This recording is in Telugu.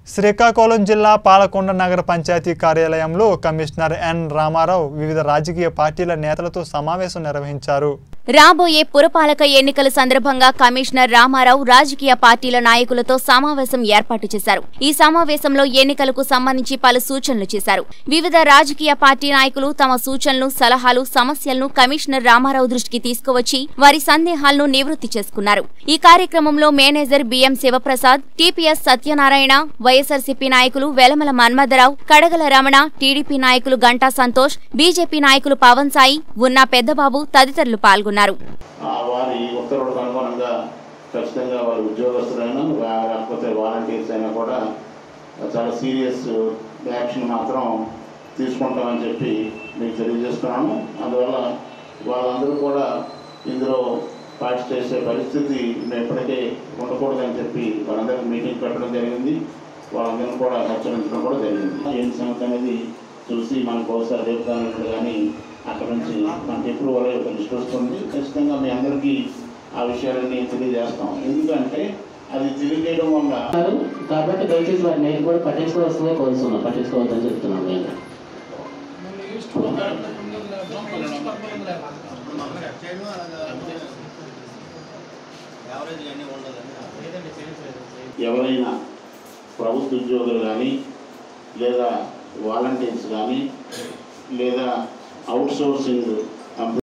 శ్రీకాకుళం జిల్లా పాలకొండ నగర పంచాయతీ కార్యాలయంలో కమిషనర్ ఎన్ రామారావు వివిధ రాజకీయ పార్టీల నేతలతో సమావేశం నిర్వహించారు రాబోయే పురపాలక ఎన్నికల సందర్భంగా కమిషనర్ రామారావు రాజకీయ పార్టీల నాయకులతో సమావేశం ఏర్పాటు చేశారు ఈ సమావేశంలో ఎన్నికలకు సంబంధించి పలు సూచనలు చేశారు వివిధ రాజకీయ పార్టీ నాయకులు తమ సూచనలు సలహాలు సమస్యలను కమిషనర్ రామారావు దృష్టికి తీసుకువచ్చి వారి సందేహాలను నివృత్తి చేసుకున్నారు ఈ కార్యక్రమంలో manager BM Sivaprasad TPS Satyanarayana YSRCP నాయకులు వెలమల మన్మథరావు కడగల రమణ టీడీపీ నాయకులు గంటా సంతోష్ బీజేపీ నాయకులు పవన్ సాయి ఉన్నా పెద్దబాబు తదితరులు పాల్గొన్నారు ఆ వారి ఉత్తర్వులకు అనుగుణంగా ఖచ్చితంగా వారి ఉద్యోగస్తులైనా వా- లేకపోతే వాలంటీర్స్ అయినా కూడా చాలా సీరియస్ యాక్షన్ మాత్రం తీసుకుంటామని చెప్పి మీకు తెలియజేస్తున్నాను అందువల్ల వాళ్ళందరూ కూడా ఇందులో పార్టిసిపేట్ చేసే పరిస్థితి మేము ఇప్పటికే ఉండకూడదని చెప్పి వాళ్ళందరికీ మీటింగ్ పెట్టడం జరిగింది వాళ్ళందరినీ కూడా హెచ్చరించడం కూడా జరిగింది ఏం సంగతి అనేది చూసి మనకు ఒకసారి రేపు కానీ కానీ అక్కడ నుంచి మనకి ఎప్పుడు వాళ్ళ యొక్క లిస్ట్ వస్తుంది ఖచ్చితంగా మీ అందరికీ ఆ విషయాలన్నీ తెలియజేస్తాం ఎందుకంటే అది తెలియజేయడం వల్ల ఉన్నారు. కాబట్టి దయచేసి వారి నేను కూడా పట్టించుకోవాల్సిందే కోరుతున్నాం పట్టించుకోవద్దని చెప్తున్నాం నేను ఎవరైనా ప్రభుత్వ ఉద్యోగులు కానీ లేదా వాలంటీర్స్ కానీ లేదా అవుట్ సోర్సింగ్